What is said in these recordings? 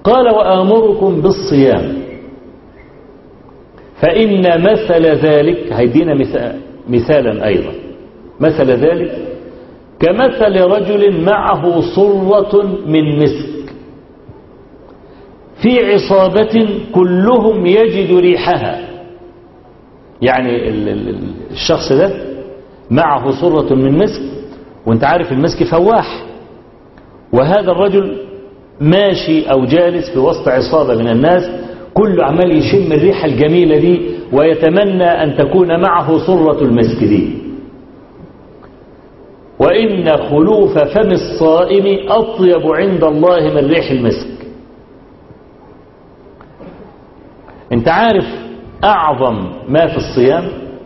قال وآمركم بالصيام فإن مثل ذلك هيدينا مثال مثالا أيضا مثل ذلك كمثل رجل معه صرة من مسك في عصابة كلهم يجد ريحها يعني الشخص ده معه صرة من مسك وانت عارف المسك فواح وهذا الرجل ماشي أو جالس في وسط عصابة من الناس كله عمال يشم الريحة الجميلة دي ويتمنى أن تكون معه صرة المسك دي وإن خلوف فم الصائم أطيب عند الله من ريح المسك انت عارف أعظم ما في الصيام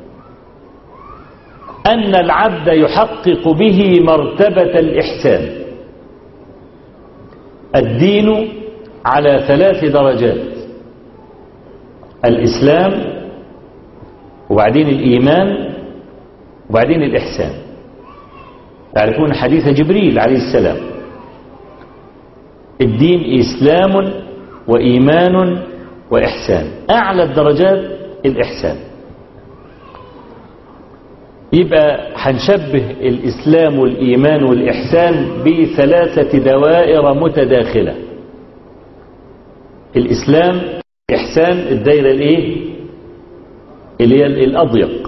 أن العبد يحقق به مرتبة الإحسان الدين على ثلاث درجات الإسلام وبعدين الإيمان وبعدين الإحسان تعرفون حديث جبريل عليه السلام الدين إسلام وإيمان وإحسان أعلى الدرجات الإحسان يبقى هنشبه الإسلام والإيمان والإحسان بثلاثة دوائر متداخلة الإسلام إحسان الدائرة الإيه اللي هي الأضيق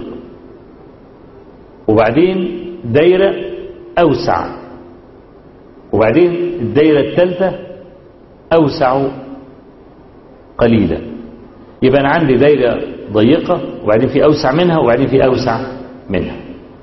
وبعدين دايرة أوسع وبعدين الدايرة الثالثة أوسع قليلا يبقى أنا عندي دايرة ضيقة وبعدين في أوسع منها وبعدين في أوسع منها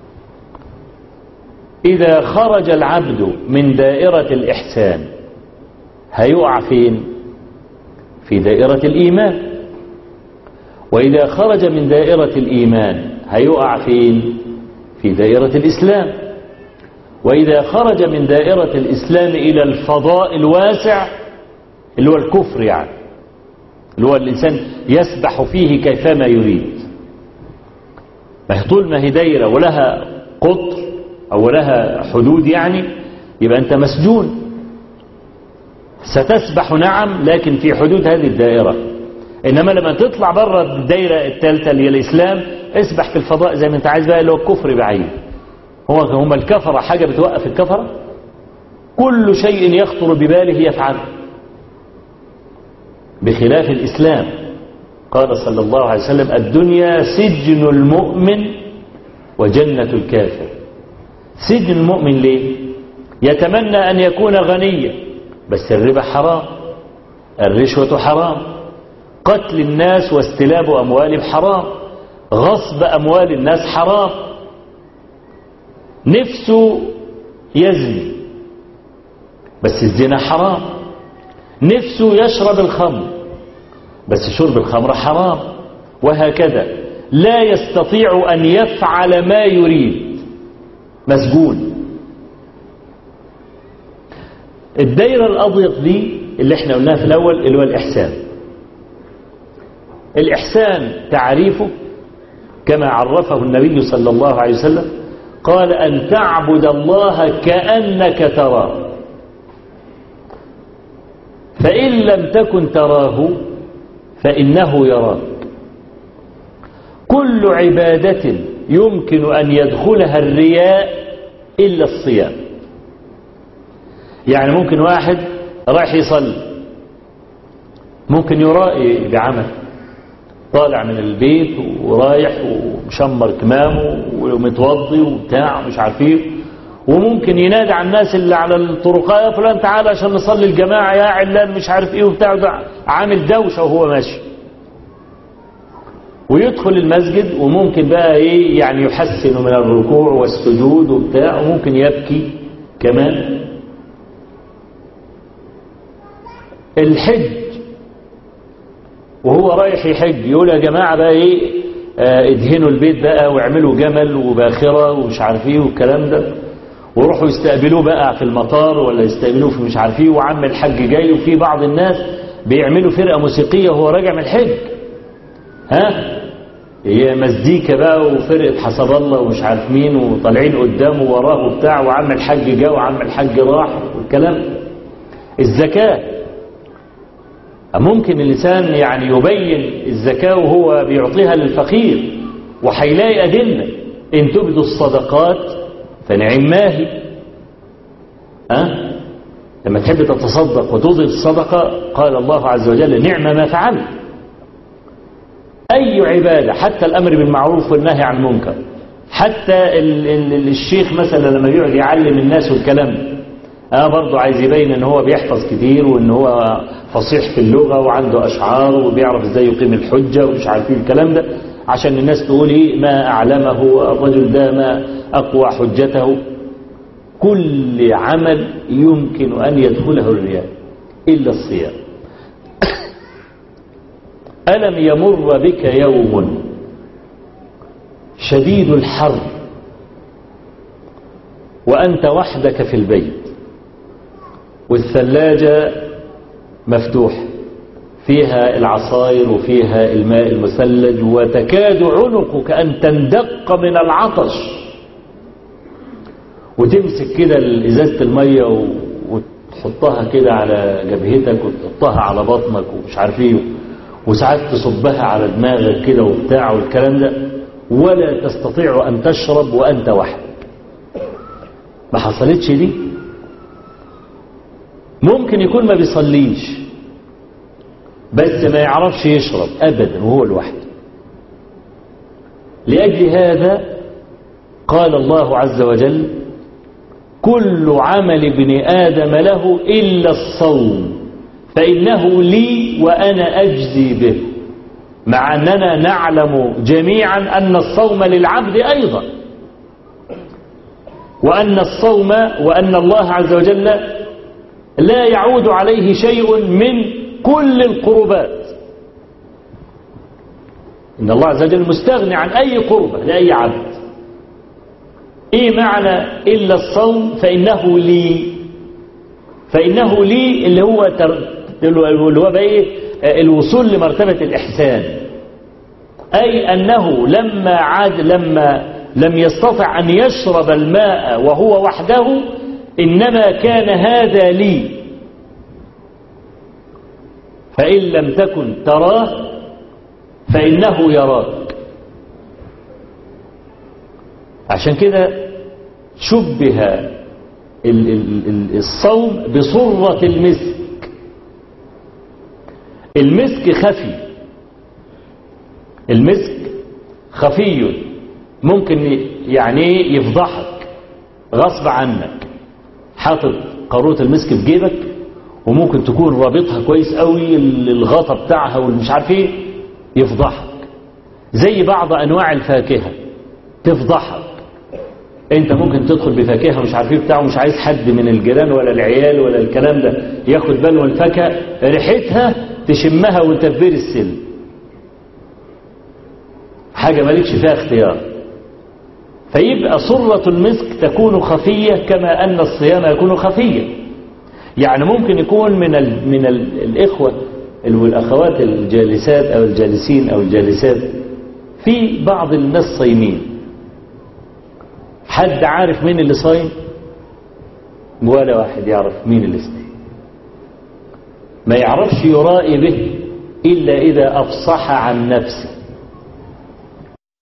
إذا خرج العبد من دائرة الإحسان هيقع فين في دائرة الإيمان وإذا خرج من دائرة الإيمان هيقع فين في دائرة الإسلام وإذا خرج من دائرة الإسلام إلى الفضاء الواسع اللي هو الكفر يعني اللي هو الإنسان يسبح فيه كيفما يريد ما طول ما هي دايرة ولها قطر أو لها حدود يعني يبقى أنت مسجون ستسبح نعم لكن في حدود هذه الدائرة إنما لما تطلع بره الدائرة الثالثة اللي هي الإسلام اسبح في الفضاء زي ما أنت عايز بقى اللي هو الكفر بعيد هو هم الكفرة حاجة بتوقف الكفرة كل شيء يخطر بباله يفعله بخلاف الإسلام قال صلى الله عليه وسلم الدنيا سجن المؤمن وجنة الكافر سجن المؤمن ليه يتمنى أن يكون غنيا بس الربا حرام الرشوة حرام قتل الناس واستلاب أموالهم حرام غصب أموال الناس حرام نفسه يزني بس الزنا حرام نفسه يشرب الخمر بس شرب الخمر حرام وهكذا لا يستطيع أن يفعل ما يريد مسجون الدايرة الأضيق دي اللي احنا قلناها في الأول اللي هو الإحسان الإحسان تعريفه كما عرفه النبي صلى الله عليه وسلم قال أن تعبد الله كأنك تراه فإن لم تكن تراه فإنه يراك كل عبادة يمكن أن يدخلها الرياء إلا الصيام يعني ممكن واحد رايح يصلي ممكن يرائي بعمل طالع من البيت ورايح ومشمر كمامه ومتوضي وبتاع مش عارف ايه وممكن ينادي على الناس اللي على الطرقات يا فلان تعالى عشان نصلي الجماعة يا علان مش عارف ايه وبتاع ده عامل دوشة وهو ماشي ويدخل المسجد وممكن بقى ايه يعني يحسن من الركوع والسجود وبتاع وممكن يبكي كمان الحج وهو رايح يحج يقول يا جماعة بقى ايه اه ادهنوا البيت بقى واعملوا جمل وباخرة ومش عارف ايه والكلام ده وروحوا يستقبلوه بقى في المطار ولا يستقبلوه في مش عارف ايه وعم الحج جاي وفي بعض الناس بيعملوا فرقة موسيقية وهو راجع من الحج ها هي مزيكا بقى وفرقة حسب الله ومش عارف مين وطالعين قدامه وراه وبتاع وعم الحج جا وعم الحج راح والكلام الزكاة ممكن الإنسان يعني يبين الزكاة وهو بيعطيها للفقير وهيلاقي أدلة إن تبدوا الصدقات فنعم ما هي أه؟ لما تحب تتصدق وتظهر الصدقة قال الله عز وجل نعم ما فعلت أي عبادة حتى الأمر بالمعروف والنهي عن المنكر حتى ال ال الشيخ مثلا لما يقعد يعلم الناس والكلام اه برضه عايز يبين ان هو بيحفظ كتير وان هو فصيح في اللغة وعنده اشعار وبيعرف ازاي يقيم الحجة ومش عارفين الكلام ده عشان الناس تقول ايه ما اعلمه الرجل ده ما اقوى حجته كل عمل يمكن ان يدخله الرياء الا الصيام ألم يمر بك يوم شديد الحر وأنت وحدك في البيت والثلاجة مفتوحة فيها العصاير وفيها الماء المثلج وتكاد عنقك أن تندق من العطش وتمسك كده ازازة المية وتحطها كده على جبهتك وتحطها على بطنك ومش عارف ايه وساعات تصبها على دماغك كده وبتاع والكلام ده ولا تستطيع أن تشرب وأنت وحدك ما حصلتش دي ممكن يكون ما بيصليش بس ما يعرفش يشرب أبدا وهو لوحده لأجل هذا قال الله عز وجل كل عمل ابن آدم له إلا الصوم فإنه لي وأنا أجزي به مع أننا نعلم جميعا أن الصوم للعبد أيضا وأن الصوم وأن الله عز وجل لا يعود عليه شيء من كل القربات إن الله عز وجل مستغني عن أي قربة لأي عبد إيه معنى إلا الصوم فإنه لي فإنه لي اللي هو اللي هو بقى ايه الوصول لمرتبة الإحسان أي أنه لما عاد لما لم يستطع أن يشرب الماء وهو وحده إنما كان هذا لي فإن لم تكن تراه فإنه يراك عشان كده شبه الصوم بصرة المسك المسك خفي المسك خفي ممكن يعني يفضحك غصب عنك حاطط قارورة المسك في جيبك وممكن تكون رابطها كويس قوي الغطا بتاعها والمش عارف ايه يفضحك زي بعض انواع الفاكهة تفضحك انت ممكن تدخل بفاكهة مش عارف ايه بتاعه مش عايز حد من الجيران ولا العيال ولا الكلام ده ياخد باله من الفاكهة ريحتها تشمها وانت في بير السن حاجة مالكش فيها اختيار فيبقى صرة المسك تكون خفية كما أن الصيام يكون خفيا يعني ممكن يكون من ال من ال الإخوة والأخوات الجالسات أو الجالسين أو الجالسات في بعض الناس صايمين حد عارف مين اللي صايم ولا واحد يعرف مين اللي صايم ما يعرفش يرائي به إلا إذا أفصح عن نفسه